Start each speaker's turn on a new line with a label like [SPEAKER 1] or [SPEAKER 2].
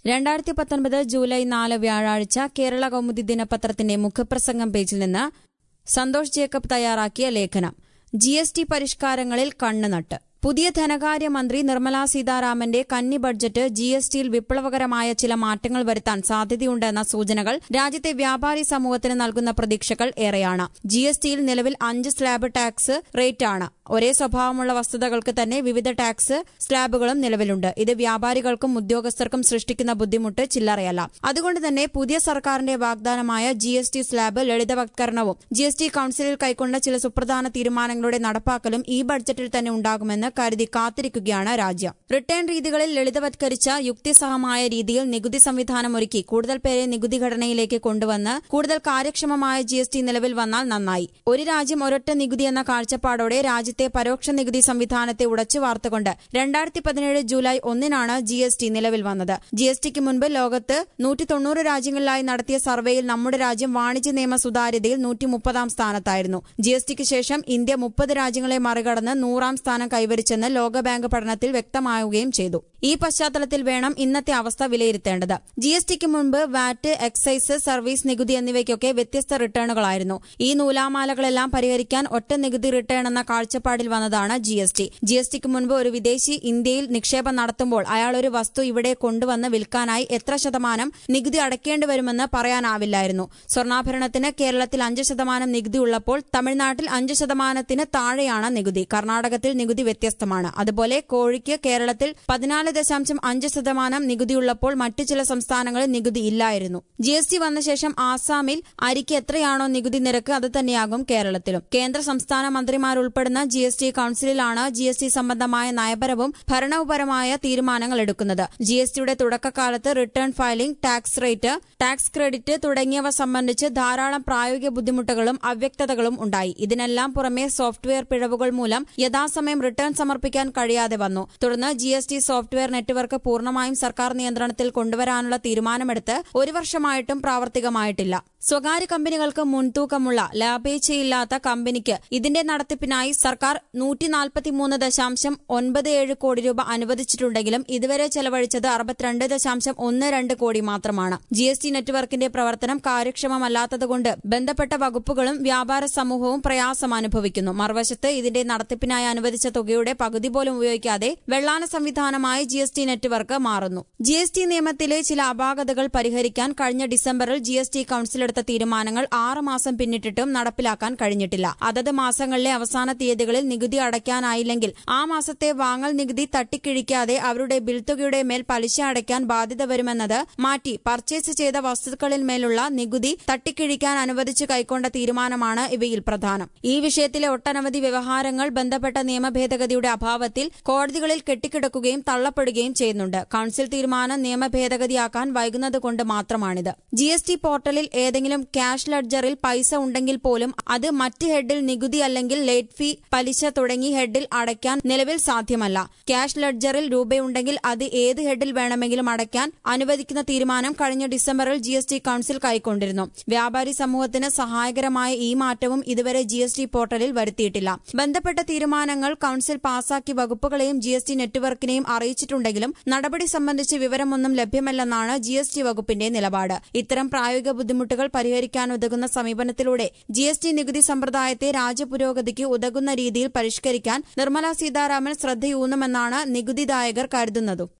[SPEAKER 1] രണ്ടായിരത്തി പത്തൊൻപത് ജൂലൈ നാല് വ്യാഴാഴ്ച കേരള കൗമുദി ദിനപത്രത്തിന്റെ മുഖപ്രസംഗം പേജിൽ നിന്ന് സന്തോഷ് ജേക്കബ് തയ്യാറാക്കിയ ലേഖനം ജി എസ് ടി പരിഷ്കാരങ്ങളിൽ കണ്ണുനട്ട് പുതിയ ധനകാര്യമന്ത്രി നിർമ്മലാ സീതാരാമന്റെ കന്നി ബഡ്ജറ്റ് ജി എസ് ടിയിൽ വിപ്ലവകരമായ ചില മാറ്റങ്ങൾ വരുത്താൻ സാധ്യതയുണ്ടെന്ന സൂചനകൾ രാജ്യത്തെ വ്യാപാരി സമൂഹത്തിന് നൽകുന്ന പ്രതീക്ഷകൾ ഏറെയാണ് ജി എസ് ടിയിൽ നിലവിൽ അഞ്ച് സ്ലാബ് ടാക്സ് റേറ്റാണ് ഒരേ സ്വഭാവമുള്ള വസ്തുതകൾക്ക് തന്നെ വിവിധ ടാക്സ് സ്ലാബുകളും നിലവിലുണ്ട് ഇത് വ്യാപാരികൾക്കും ഉദ്യോഗസ്ഥർക്കും സൃഷ്ടിക്കുന്ന ബുദ്ധിമുട്ട് ചില്ലറയല്ല അതുകൊണ്ട് തന്നെ പുതിയ സർക്കാരിന്റെ വാഗ്ദാനമായ ജി എസ് ടി സ്ലാബ് ലളിതവത്കരണവും ജി എസ് ടി കൌൺസിലിൽ കൈക്കൊണ്ട ചില സുപ്രധാന തീരുമാനങ്ങളുടെ നടപ്പാക്കലും ഈ ബഡ്ജറ്റിൽ തന്നെ ഉണ്ടാകുമെന്ന് കരുതി കാത്തിരിക്കുകയാണ് രാജ്യം റിട്ടേൺ രീതികളിൽ ലളിതവത്കരിച്ച യുക്തിസഹമായ രീതിയിൽ നികുതി സംവിധാനം ഒരുക്കി കൂടുതൽ പേരെ നികുതി ഘടനയിലേക്ക് കൊണ്ടുവന്ന് കൂടുതൽ കാര്യക്ഷമമായ ജി എസ് ടി നിലവിൽ വന്നാൽ നന്നായി ഒരു രാജ്യം ഒരൊറ്റ നികുതി എന്ന കാഴ്ചപ്പാടോടെ രാജ്യത്തെ പരോക്ഷ നികുതി സംവിധാനത്തെ ഉടച്ചു വാർത്തുകൊണ്ട് രണ്ടായിരത്തി പതിനേഴ് ജൂലൈ ഒന്നിനാണ് ജി എസ് ടി നിലവിൽ വന്നത് ജി എസ് ടിക്ക് മുൻപ് ലോകത്ത് നൂറ്റി തൊണ്ണൂറ് രാജ്യങ്ങളിലായി നടത്തിയ സർവേയിൽ നമ്മുടെ രാജ്യം വാണിജ്യ നിയമ സുതാര്യതയിൽ നൂറ്റി മുപ്പതാം സ്ഥാനത്തായിരുന്നു ജി എസ് ടിക്ക് ശേഷം ഇന്ത്യ മുപ്പത് രാജ്യങ്ങളെ മറികടന്ന് നൂറാം സ്ഥാനം കൈവരിച്ചെന്ന് ലോകബാങ്ക് പഠനത്തിൽ വ്യക്തമാവുകയും ചെയ്തു ഈ പശ്ചാത്തലത്തിൽ വേണം ഇന്നത്തെ അവസ്ഥ വിലയിരുത്തേണ്ടത് ജി എസ് ടിക്ക് മുൻപ് വാറ്റ് എക്സൈസ് സർവീസ് നികുതി എന്നിവയ്ക്കൊക്കെ വ്യത്യസ്ത റിട്ടേണുകളായിരുന്നു ഈ നൂലാമാലകളെല്ലാം പരിഹരിക്കാൻ ഒറ്റ നികുതി റിട്ടേൺ എന്ന കാഴ്ചപ്പാടിൽ വന്നതാണ് G S T G S ടിക്ക് മുൻപ് ഒരു വിദേശി ഇന്ത്യയിൽ നിക്ഷേപം നടത്തുമ്പോൾ അയാൾ ഒരു വസ്തു ഇവിടെ കൊണ്ടുവന്ന് വിൽക്കാനായി എത്ര ശതമാനം നികുതി അടയ്ക്കേണ്ടി വരുമെന്ന് പറയാനാവില്ലായിരുന്നു സ്വർണ്ണാഭരണത്തിന് കേരളത്തിൽ അഞ്ച് ശതമാനം നികുതി ഉള്ളപ്പോൾ തമിഴ്നാട്ടിൽ അഞ്ച് ശതമാനത്തിന് താഴെയാണ് നികുതി കർണാടകത്തിൽ നികുതി വ്യത്യസ്തമാണ് അതുപോലെ കോഴിക്ക് കേരളത്തിൽ പതിനാല് ദശാംശം അഞ്ച് ശതമാനം നികുതിയുള്ളപ്പോൾ മറ്റു ചില സംസ്ഥാനങ്ങളിൽ നികുതി ഇല്ലായിരുന്നു ജി എസ് ടി വന്ന ശേഷം ആസാമിൽ അരിക്ക് എത്രയാണോ നികുതി നിരക്ക് അത് തന്നെയാകും കേരളത്തിലും കേന്ദ്ര സംസ്ഥാന മന്ത്രിമാരുൾപ്പെടുന്ന ജി എസ് ടി കൌൺസിലിലാണ് ജി എസ് ടി സംബന്ധമായ നയപരവും ഭരണപരമായ തീരുമാനങ്ങൾ എടുക്കുന്നത് ജി എസ് ടിയുടെ തുടക്കകാലത്ത് return filing tax rate tax credit തുടങ്ങിയവ സംബന്ധിച്ച് ധാരാളം പ്രായോഗിക ബുദ്ധിമുട്ടുകളും അവ്യക്തതകളും ഉണ്ടായി ഇതിനെല്ലാം പുറമെ സോഫ്റ്റ്വെയർ പിഴവുകൾ മൂലം യഥാസമയം റിട്ടേൺ സമർപ്പിക്കാൻ കഴിയാതെ വന്നു തുടർന്ന് G S T software network പൂർണ്ണമായും സർക്കാർ നിയന്ത്രണത്തിൽ കൊണ്ടുവരാനുള്ള തീരുമാനമെടുത്ത് ഒരു വർഷമായിട്ടും പ്രാവർത്തികമായിട്ടില്ല സ്വകാര്യ കമ്പനികൾക്ക് മുൻതൂക്കമുള്ള ലാഭേച്ഛയില്ലാത്ത കമ്പനിക്ക് ഇതിന്റെ നടത്തിപ്പിനായി സർക്കാർ നൂറ്റി നാൽപ്പത്തിമൂന്ന് ദശാംശം ഒൻപത് ഏഴ് കോടി രൂപ അനുവദിച്ചിട്ടുണ്ടെങ്കിലും ഇതുവരെ ചെലവഴിച്ചത് അറുപത്തിരണ്ട് ദശാംശം ഒന്ന് രണ്ട് കോടി മാത്രമാണ് ജി എസ് ടി നെറ്റ്വർക്കിന്റെ പ്രവർത്തനം കാര്യക്ഷമമല്ലാത്തതുകൊണ്ട് ബന്ധപ്പെട്ട വകുപ്പുകളും വ്യാപാര സമൂഹവും പ്രയാസം അനുഭവിക്കുന്നു മറുവശത്ത് ഇതിന്റെ നടത്തിപ്പിനായി അനുവദിച്ച തുകയുടെ പകുതി പോലും ഉപയോഗിക്കാതെ വെള്ളാന സംവിധാനമായി ജി എസ് ടി നെറ്റ്വർക്ക് മാറുന്നു ജി എസ് ടി നിയമത്തിലെ ചില അപാകതകൾ പരിഹരിക്കാൻ കഴിഞ്ഞ ഡിസംബറിൽ ജി എസ് ടി കൌൺസിൽ എടുത്ത തീരുമാനങ്ങൾ ആറ് മാസം പിന്നിട്ടിട്ടും നടപ്പിലാക്കാൻ കഴിഞ്ഞിട്ടില്ല അതത് മാസങ്ങളിലെ അവസാന തീയതികളിൽ നികുതി അടയ്ക്കാനായില്ലെങ്കിൽ ആ മാസത്തെ വാങ്ങൽ നികുതി തട്ടിക്കിഴിക്കാതെ അവരുടെ ബിൽ തുകയുടെ മേൽ പലിശ അടയ്ക്കാൻ ബാധ്യത വരുമെന്നത് മാറ്റി പർച്ചേസ് ചെയ്ത വസ്തുക്കളിൽ മേലുള്ള നികുതി തട്ടിക്കിഴിക്കാൻ അനുവദിച്ചു കൈക്കൊണ്ട തീരുമാനമാണ് ഇവയിൽ പ്രധാനം ഈ വിഷയത്തിലെ ഒട്ടനവധി വ്യവഹാരങ്ങൾ ബന്ധപ്പെട്ട നിയമ ഭേദഗതിയുടെ അഭാവത്തിൽ കോടതികളിൽ കെട്ടിക്കിടക്കുകയും തള്ളപ്പെടുകയും ചെയ്യുന്നുണ്ട് കൌൺസിൽ തീരുമാനം നിയമ ഭേദഗതിയാക്കാൻ വൈകുന്നത് കൊണ്ട് മാത്രമാണിത് ജി എസ് ടി പോർട്ടലിൽ ഏതെങ്കിലും ക്യാഷ് ലഡ്ജറിൽ പൈസ ഉണ്ടെങ്കിൽ പോലും അത് മറ്റ് ഹെഡിൽ നികുതി അല്ലെങ്കിൽ ലേറ്റ് ഫീ പലിശ തുടങ്ങി ഹെഡിൽ അടയ്ക്കാൻ നിലവിൽ സാധ്യമല്ല ക്യാഷ് ലഡ്ജറിൽ രൂപയുണ്ടെങ്കിൽ അത് ഏത് ഹെഡിൽ വേണമെങ്കിലും അടയ്ക്കാൻ അനുവദിക്കുന്ന തീരുമാനം കഴിഞ്ഞ ഡിസംബറിൽ ജി എസ് ടി കൌൺസിൽ കൈക്കൊണ്ടിരുന്നു വ്യാപാരി സമൂഹത്തിന് സഹായകരമായ ഈ മാറ്റവും ഇതുവരെ ജി എസ് ടി പോർട്ടലിൽ വരുത്തിയിട്ടില്ല ബന്ധപ്പെട്ട തീരുമാനങ്ങൾ കൌൺസിൽ പാസാക്കി വകുപ്പുകളെയും ജി എസ് ടി നെറ്റ്വർക്കിനെയും അറിയിച്ചിട്ടുണ്ടെങ്കിലും നടപടി സംബന്ധിച്ച് വിവരമൊന്നും ലഭ്യമല്ലെന്നാണ് ജി എസ് ടി വകുപ്പിന്റെ നിലപാട് ഇത്തരം പ്രായോഗിക ബുദ്ധിമുട്ടുകൾ പരിഹരിക്കാനുതകുന്ന സമീപനത്തിലൂടെ ജി എസ് ടി നികുതി സമ്പ്രദായത്തെ രാജ്യപുരോഗതിക്ക് ഉതകുന്ന രീതിയിൽ പരിഷ്കരിക്കാൻ നിർമ്മലാ സീതാരാമൻ ശ്രദ്ധയൂന്നുമെന്നാണ് നികുതിദായകർ കരുതുന്നതും